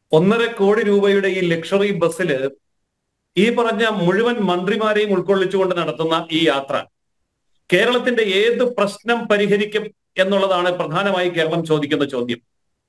ഒന്നര കോടി രൂപയുടെ ഈ ലക്ഷറി ബസ്സിൽ ഈ പറഞ്ഞ മുഴുവൻ മന്ത്രിമാരെയും ഉൾക്കൊള്ളിച്ചുകൊണ്ട് നടത്തുന്ന ഈ യാത്ര കേരളത്തിന്റെ ഏത് പ്രശ്നം പരിഹരിക്കും എന്നുള്ളതാണ് പ്രധാനമായി കേരളം ചോദിക്കുന്ന ചോദ്യം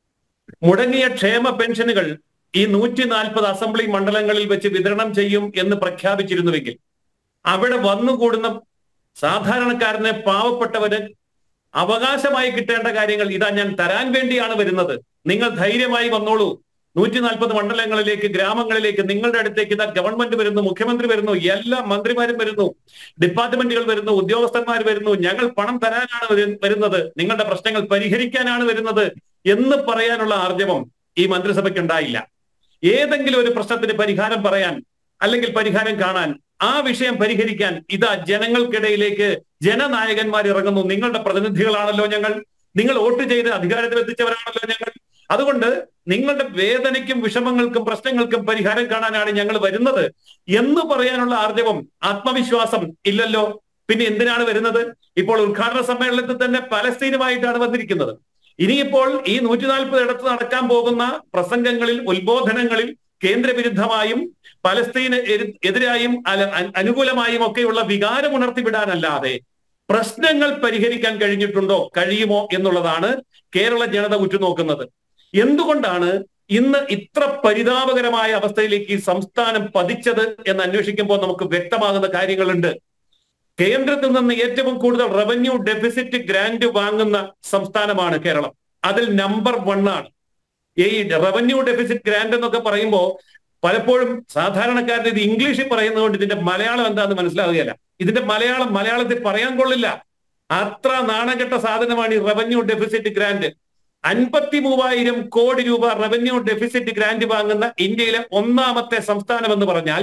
മുടങ്ങിയ ക്ഷേമ പെൻഷനുകൾ ഈ നൂറ്റി നാൽപ്പത് അസംബ്ലി മണ്ഡലങ്ങളിൽ വെച്ച് വിതരണം ചെയ്യും എന്ന് പ്രഖ്യാപിച്ചിരുന്നുവെങ്കിൽ അവിടെ വന്നുകൂടുന്ന സാധാരണക്കാരനെ പാവപ്പെട്ടവന് അവകാശമായി കിട്ടേണ്ട കാര്യങ്ങൾ ഇതാ ഞാൻ തരാൻ വേണ്ടിയാണ് വരുന്നത് നിങ്ങൾ ധൈര്യമായി വന്നോളൂ നൂറ്റി നാൽപ്പത് മണ്ഡലങ്ങളിലേക്ക് ഗ്രാമങ്ങളിലേക്ക് നിങ്ങളുടെ അടുത്തേക്ക് ഇതാ ഗവൺമെന്റ് വരുന്നു മുഖ്യമന്ത്രി വരുന്നു എല്ലാ മന്ത്രിമാരും വരുന്നു ഡിപ്പാർട്ട്മെന്റുകൾ വരുന്നു ഉദ്യോഗസ്ഥന്മാർ വരുന്നു ഞങ്ങൾ പണം തരാനാണ് വരു- വരുന്നത് നിങ്ങളുടെ പ്രശ്നങ്ങൾ പരിഹരിക്കാനാണ് വരുന്നത് എന്ന് പറയാനുള്ള ആർജവം ഈ മന്ത്രിസഭയ്ക്ക് ഉണ്ടായില്ല ഏതെങ്കിലും ഒരു പ്രശ്നത്തിന് പരിഹാരം പറയാൻ അല്ലെങ്കിൽ പരിഹാരം കാണാൻ ആ വിഷയം പരിഹരിക്കാൻ ഇതാ ജനങ്ങൾക്കിടയിലേക്ക് ജനനായകന്മാർ ഇറങ്ങുന്നു നിങ്ങളുടെ പ്രതിനിധികളാണല്ലോ ഞങ്ങൾ നിങ്ങൾ വോട്ട് ചെയ്ത് അധികാരത്തിൽ എത്തിച്ചവരാണല്ലോ ഞങ്ങൾ അതുകൊണ്ട് നിങ്ങളുടെ വേദനയ്ക്കും വിഷമങ്ങൾക്കും പ്രശ്നങ്ങൾക്കും പരിഹാരം കാണാനാണ് ഞങ്ങൾ വരുന്നത് എന്ന് പറയാനുള്ള ആർജവം ആത്മവിശ്വാസം ഇല്ലല്ലോ പിന്നെ എന്തിനാണ് വരുന്നത് ഇപ്പോൾ ഉദ്ഘാടന സമ്മേളനത്തിൽ തന്നെ പലസ്തീനുമായിട്ടാണ് വന്നിരിക്കുന്നത് ഇനിയിപ്പോൾ ഈ നൂറ്റി നാൽപ്പത് ഇടത്ത് നടക്കാൻ പോകുന്ന പ്രസംഗങ്ങളിൽ ഉത്ബോധനങ്ങളിൽ കേന്ദ്രവിരുദ്ധമായും പലസ്തീന് എതി- എതിരായും അല- അ- അനുകൂലമായും ഒക്കെയുള്ള വികാരം ഉണർത്തിവിടാനല്ലാതെ പ്രശ്നങ്ങൾ പരിഹരിക്കാൻ കഴിഞ്ഞിട്ടുണ്ടോ കഴിയുമോ എന്നുള്ളതാണ് കേരള ജനത ഉറ്റുനോക്കുന്നത് എന്തുകൊണ്ടാണ് ഇന്ന് ഇത്ര പരിതാപകരമായ അവസ്ഥയിലേക്ക് ഈ സംസ്ഥാനം പതിച്ചത് എന്ന് അന്വേഷിക്കുമ്പോൾ നമുക്ക് വ്യക്തമാകുന്ന കാര്യങ്ങളുണ്ട് കേന്ദ്രത്തിൽ നിന്ന് ഏറ്റവും കൂടുതൽ റവന്യൂ ഡെഫിസിറ്റ് ഗ്രാന്റ് വാങ്ങുന്ന സംസ്ഥാനമാണ് കേരളം അതിൽ നമ്പർ വൺ ആണ് ഈ റവന്യൂ ഡെഫിസിറ്റ് ഗ്രാന്റ് എന്നൊക്കെ പറയുമ്പോൾ പലപ്പോഴും സാധാരണക്കാരന് ഇത് ഇംഗ്ലീഷിൽ പറയുന്നതുകൊണ്ട് ഇതിന്റെ മലയാളം എന്താന്ന് മനസ്സിലാവുകയല്ല ഇതിന്റെ മലയാളം മലയാളത്തിൽ പറയാൻ കൊള്ളില്ല അത്ര നാണകെട്ട സാധനമാണ് ഈ റവന്യൂ ഡെഫിസിറ്റ് ഗ്രാന്റ് അൻപത്തി മൂവായിരം കോടി രൂപ റവന്യൂ ഡെഫിസിറ്റ് ഗ്രാന്റ് വാങ്ങുന്ന ഇന്ത്യയിലെ ഒന്നാമത്തെ സംസ്ഥാനം എന്ന് പറഞ്ഞാൽ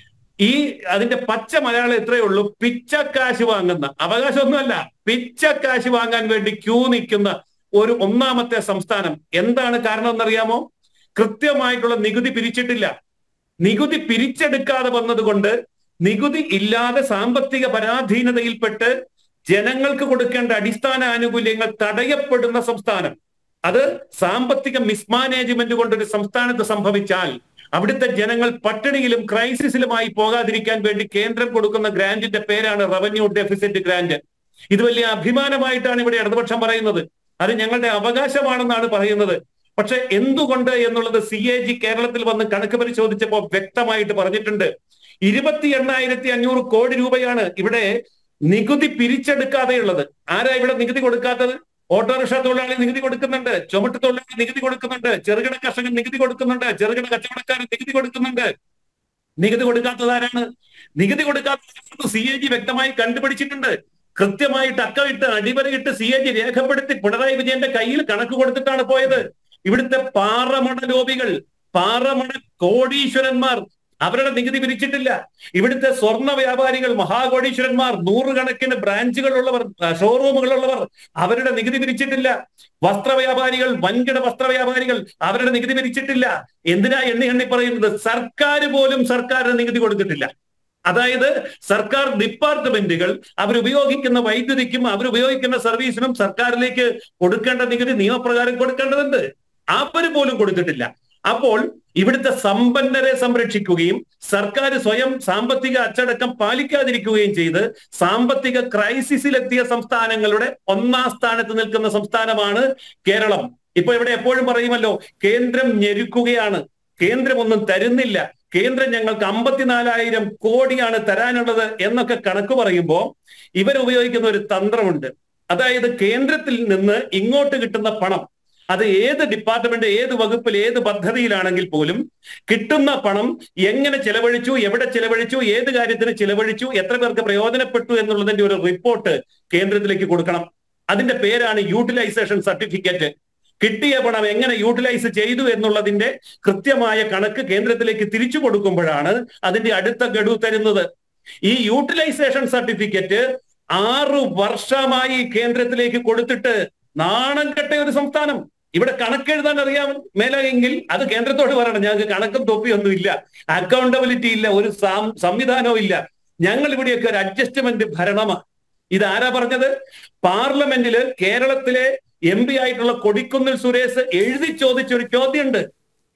ഈ അതിന്റെ പച്ച മലയാളം എത്രയേ ഉള്ളൂ പിച്ചക്കാശ് വാങ്ങുന്ന അവകാശമൊന്നുമല്ല പിച്ചക്കാശ് വാങ്ങാൻ വേണ്ടി ക്യൂ നിൽക്കുന്ന ഒരു ഒന്നാമത്തെ സംസ്ഥാനം എന്താണ് കാരണം എന്നറിയാമോ കൃത്യമായിട്ടുള്ള നികുതി പിരിച്ചിട്ടില്ല നികുതി പിരിച്ചെടുക്കാതെ വന്നതുകൊണ്ട് നികുതി ഇല്ലാതെ സാമ്പത്തിക പരാധീനതയിൽപ്പെട്ട് ജനങ്ങൾക്ക് കൊടുക്കേണ്ട അടിസ്ഥാന ആനുകൂല്യങ്ങൾ തടയപ്പെടുന്ന സംസ്ഥാനം അത് സാമ്പത്തിക മിസ്മാനേജ്മെന്റ് കൊണ്ട് ഒരു സംസ്ഥാനത്ത് സംഭവിച്ചാൽ അവിടുത്തെ ജനങ്ങൾ പട്ടിണിയിലും ക്രൈസിസിലുമായി പോകാതിരിക്കാൻ വേണ്ടി കേന്ദ്രം കൊടുക്കുന്ന ഗ്രാന്റിന്റെ പേരാണ് റവന്യൂ ഡെഫിസിറ്റ് ഗ്രാന്റ് ഇത് വലിയ അഭിമാനമായിട്ടാണ് ഇവിടെ ഇടതുപക്ഷം പറയുന്നത് അത് ഞങ്ങളുടെ അവകാശമാണെന്നാണ് പറയുന്നത് പക്ഷെ എന്തുകൊണ്ട് എന്നുള്ളത് സി എ ജി കേരളത്തിൽ വന്ന് കണക്ക് പരിശോധിച്ചപ്പോൾ വ്യക്തമായിട്ട് പറഞ്ഞിട്ടുണ്ട് ഇരുപത്തി എണ്ണായിരത്തി അഞ്ഞൂറ് കോടി രൂപയാണ് ഇവിടെ നികുതി പിരിച്ചെടുക്കാതെയുള്ളത് ആരാ ഇവിടെ നികുതി കൊടുക്കാത്തത് ഓട്ടോറിക്ഷ തൊഴിലാളി നികുതി കൊടുക്കുന്നുണ്ട് ചുമട്ട് തൊഴിലാളി നികുതി കൊടുക്കുന്നുണ്ട് ചെറുകിട കർഷകൻ നികുതി കൊടുക്കുന്നുണ്ട് ചെറുകിട കച്ചവടക്കാരൻ നികുതി കൊടുക്കുന്നുണ്ട് നികുതി കൊടുക്കാത്തതാരാണ് നികുതി കൊടുക്കാത്ത സി എ ജി വ്യക്തമായി കണ്ടുപിടിച്ചിട്ടുണ്ട് കൃത്യമായിട്ട് അക്കമിട്ട് അടിവരയിട്ട് സി എ ജി രേഖപ്പെടുത്തി പിണറായി വിജയന്റെ കയ്യിൽ കണക്ക് കൊടുത്തിട്ടാണ് പോയത് ഇവിടുത്തെ പാറമണ ലോബികൾ പാറമണ കോടീശ്വരന്മാർ അവരുടെ നികുതി പിരിച്ചിട്ടില്ല ഇവിടുത്തെ സ്വർണ്ണ വ്യാപാരികൾ മഹാകോടീശ്വരന്മാർ നൂറുകണക്കിന് ബ്രാഞ്ചുകളുള്ളവർ ഷോറൂമുകളുള്ളവർ അവരുടെ നികുതി പിരിച്ചിട്ടില്ല വസ്ത്ര വ്യാപാരികൾ വൻകിട വസ്ത്ര വ്യാപാരികൾ അവരുടെ നികുതി പിരിച്ചിട്ടില്ല എന്തിനാ എണ്ണി എണ്ണി പറയുന്നത് സർക്കാർ പോലും സർക്കാരിന് നികുതി കൊടുത്തിട്ടില്ല അതായത് സർക്കാർ ഡിപ്പാർട്ട്മെന്റുകൾ അവരുപയോഗിക്കുന്ന വൈദ്യുതിക്കും അവരുപയോഗിക്കുന്ന സർവീസിനും സർക്കാരിലേക്ക് കൊടുക്കേണ്ട നികുതി നിയമപ്രകാരം കൊടുക്കേണ്ടതുണ്ട് അവര് പോലും കൊടുത്തിട്ടില്ല അപ്പോൾ ഇവിടുത്തെ സമ്പന്നരെ സംരക്ഷിക്കുകയും സർക്കാർ സ്വയം സാമ്പത്തിക അച്ചടക്കം പാലിക്കാതിരിക്കുകയും ചെയ്ത് സാമ്പത്തിക ക്രൈസിസിലെത്തിയ സംസ്ഥാനങ്ങളുടെ ഒന്നാം സ്ഥാനത്ത് നിൽക്കുന്ന സംസ്ഥാനമാണ് കേരളം ഇപ്പൊ ഇവിടെ എപ്പോഴും പറയുമല്ലോ കേന്ദ്രം ഞെരുക്കുകയാണ് കേന്ദ്രം ഒന്നും തരുന്നില്ല കേന്ദ്രം ഞങ്ങൾക്ക് അമ്പത്തിനാലായിരം കോടിയാണ് തരാനുള്ളത് എന്നൊക്കെ കണക്ക് പറയുമ്പോൾ ഇവർ ഉപയോഗിക്കുന്ന ഒരു തന്ത്രമുണ്ട് അതായത് കേന്ദ്രത്തിൽ നിന്ന് ഇങ്ങോട്ട് കിട്ടുന്ന പണം അത് ഏത് ഡിപ്പാർട്ട്മെന്റ് ഏത് വകുപ്പിൽ ഏത് പദ്ധതിയിലാണെങ്കിൽ പോലും കിട്ടുന്ന പണം എങ്ങനെ ചെലവഴിച്ചു എവിടെ ചെലവഴിച്ചു ഏത് കാര്യത്തിന് ചെലവഴിച്ചു എത്ര പേർക്ക് പ്രയോജനപ്പെട്ടു എന്നുള്ളതിന്റെ ഒരു റിപ്പോർട്ട് കേന്ദ്രത്തിലേക്ക് കൊടുക്കണം അതിന്റെ പേരാണ് യൂട്ടിലൈസേഷൻ സർട്ടിഫിക്കറ്റ് കിട്ടിയ പണം എങ്ങനെ യൂട്ടിലൈസ് ചെയ്തു എന്നുള്ളതിന്റെ കൃത്യമായ കണക്ക് കേന്ദ്രത്തിലേക്ക് തിരിച്ചു കൊടുക്കുമ്പോഴാണ് അതിന്റെ അടുത്ത ഗഡു തരുന്നത് ഈ യൂട്ടിലൈസേഷൻ സർട്ടിഫിക്കറ്റ് ആറു വർഷമായി കേന്ദ്രത്തിലേക്ക് കൊടുത്തിട്ട് നാണം കെട്ട ഒരു സംസ്ഥാനം ഇവിടെ കണക്കെഴുതാൻ അറിയാൻ മേലെങ്കിൽ അത് കേന്ദ്രത്തോട് പറയണം ഞങ്ങൾക്ക് കണക്കും തൊപ്പിയൊന്നും ഇല്ല അക്കൗണ്ടബിലിറ്റി ഇല്ല ഒരു സംവിധാനവും ഇല്ല ഞങ്ങൾ ഇവിടെയൊക്കെ ഒരു അഡ്ജസ്റ്റ്മെന്റ് ഭരണമാണ് ഇതാരാ പറഞ്ഞത് പാർലമെന്റില് കേരളത്തിലെ എം പി ആയിട്ടുള്ള കൊടിക്കുന്നിൽ സുരേഷ് എഴുതി ചോദിച്ച ഒരു ചോദ്യമുണ്ട്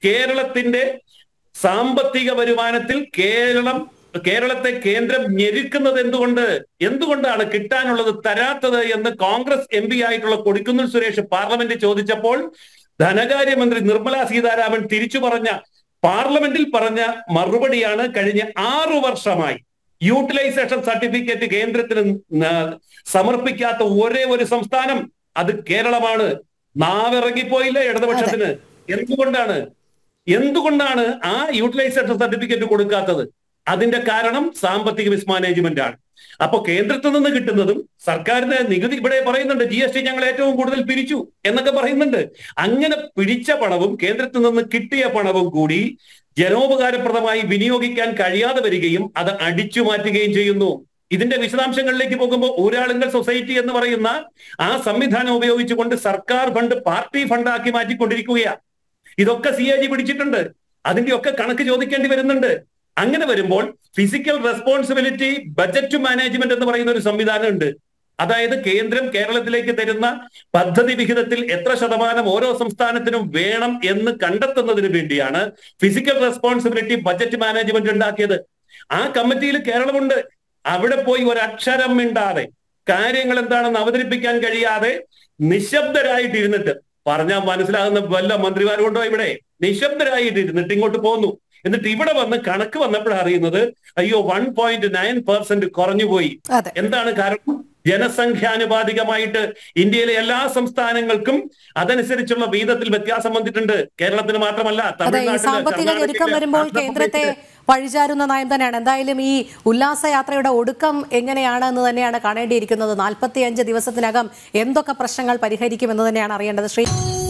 കേരളത്തിന്റെ സാമ്പത്തിക വരുമാനത്തിൽ കേരളം കേരളത്തെ കേന്ദ്രം ഞെരുക്കുന്നത് എന്തുകൊണ്ട് എന്തുകൊണ്ടാണ് കിട്ടാനുള്ളത് തരാത്തത് എന്ന് കോൺഗ്രസ് എം പി ആയിട്ടുള്ള കൊടിക്കുന്നിൽ സുരേഷ് പാർലമെന്റിൽ ചോദിച്ചപ്പോൾ ധനകാര്യമന്ത്രി നിർമ്മല സീതാരാമൻ തിരിച്ചു പറഞ്ഞ പാർലമെന്റിൽ പറഞ്ഞ മറുപടിയാണ് കഴിഞ്ഞ ആറു വർഷമായി യൂട്ടിലൈസേഷൻ സർട്ടിഫിക്കറ്റ് കേന്ദ്രത്തിന് ന- സമർപ്പിക്കാത്ത ഒരേ ഒരു സംസ്ഥാനം അത് കേരളമാണ് നാവിറങ്ങിപ്പോയില്ല ഇടതുപക്ഷത്തിന് എന്തുകൊണ്ടാണ് എന്തുകൊണ്ടാണ് ആ യൂട്ടിലൈസേഷൻ സർട്ടിഫിക്കറ്റ് കൊടുക്കാത്തത് അതിന്റെ കാരണം സാമ്പത്തിക മിസ്മാനേജ്മെന്റ് ആണ് അപ്പൊ കേന്ദ്രത്തിൽ നിന്ന് കിട്ടുന്നതും സർക്കാരിന്റെ നികുതി ഇവിടെ പറയുന്നുണ്ട് ജി എസ് ടി ഞങ്ങൾ ഏറ്റവും കൂടുതൽ പിരിച്ചു എന്നൊക്കെ പറയുന്നുണ്ട് അങ്ങനെ പിടിച്ച പണവും കേന്ദ്രത്തിൽ നിന്ന് കിട്ടിയ പണവും കൂടി ജനോപകാരപ്രദമായി വിനിയോഗിക്കാൻ കഴിയാതെ വരികയും അത് അടിച്ചു മാറ്റുകയും ചെയ്യുന്നു ഇതിന്റെ വിശദാംശങ്ങളിലേക്ക് പോകുമ്പോൾ ഊരാളുങ്കൽ സൊസൈറ്റി എന്ന് പറയുന്ന ആ സംവിധാനം ഉപയോഗിച്ചുകൊണ്ട് സർക്കാർ ഫണ്ട് പാർട്ടി ഫണ്ടാക്കി മാറ്റിക്കൊണ്ടിരിക്കുകയാണ് ഇതൊക്കെ സി എ ജി പിടിച്ചിട്ടുണ്ട് അതിന്റെ ഒക്കെ കണക്ക് ചോദിക്കേണ്ടി വരുന്നുണ്ട് അങ്ങനെ വരുമ്പോൾ ഫിസിക്കൽ റെസ്പോൺസിബിലിറ്റി ബജറ്റ് മാനേജ്മെന്റ് എന്ന് പറയുന്ന ഒരു സംവിധാനം ഉണ്ട് അതായത് കേന്ദ്രം കേരളത്തിലേക്ക് തരുന്ന പദ്ധതി വിഹിതത്തിൽ എത്ര ശതമാനം ഓരോ സംസ്ഥാനത്തിനും വേണം എന്ന് കണ്ടെത്തുന്നതിന് വേണ്ടിയാണ് ഫിസിക്കൽ റെസ്പോൺസിബിലിറ്റി ബജറ്റ് മാനേജ്മെന്റ് ഉണ്ടാക്കിയത് ആ കമ്മിറ്റിയിൽ കേരളമുണ്ട് അവിടെ പോയി ഒരക്ഷരം മിണ്ടാതെ കാര്യങ്ങൾ എന്താണെന്ന് അവതരിപ്പിക്കാൻ കഴിയാതെ നിശബ്ദരായിട്ടിരുന്നിട്ട് പറഞ്ഞാൽ മനസ്സിലാകുന്ന വല്ല മന്ത്രിമാരുണ്ടോ ഇവിടെ നിശബ്ദരായിട്ട് ഇരുന്നിട്ട് ഇങ്ങോട്ട് പോന്നു എന്നിട്ട് ഇവിടെ വന്ന് കണക്ക് വന്നപ്പോഴാണ് അറിയുന്നത് അയ്യോ വൺ പോയിന്റ് നയൻ പെർസെന്റ് കുറഞ്ഞുപോയി അതെ എന്താണ് കാരണം ജനസംഖ്യാനുപാതികമായിട്ട് ഇന്ത്യയിലെ എല്ലാ സംസ്ഥാനങ്ങൾക്കും അതനുസരിച്ചുള്ള വീതത്തിൽ വ്യത്യാസം വന്നിട്ടുണ്ട് കേരളത്തിന് മാത്രമല്ല അതെ ഈ തമിഴ്നാട്ടില്, സാമ്പത്തിക ഞെരുക്കം കർണാടകയില്, വരുമ്പോൾ കേന്ദ്രത്തെ ആന്ധ്രാപ്രദേശില് പഴിചാരുന്ന നയം തന്നെയാണ് എന്തായാലും ഈ ഉല്ലാസയാത്രയുടെ ഒടുക്കം എങ്ങനെയാണ് എന്ന് തന്നെയാണ് കാണേണ്ടിയിരിക്കുന്നത് നാൽപ്പത്തിയഞ്ച് ദിവസത്തിനകം എന്തൊക്കെ പ്രശ്നങ്ങൾ പരിഹരിക്കുമെന്ന് തന്നെയാണ് അറിയേണ്ടത് ശ്രീ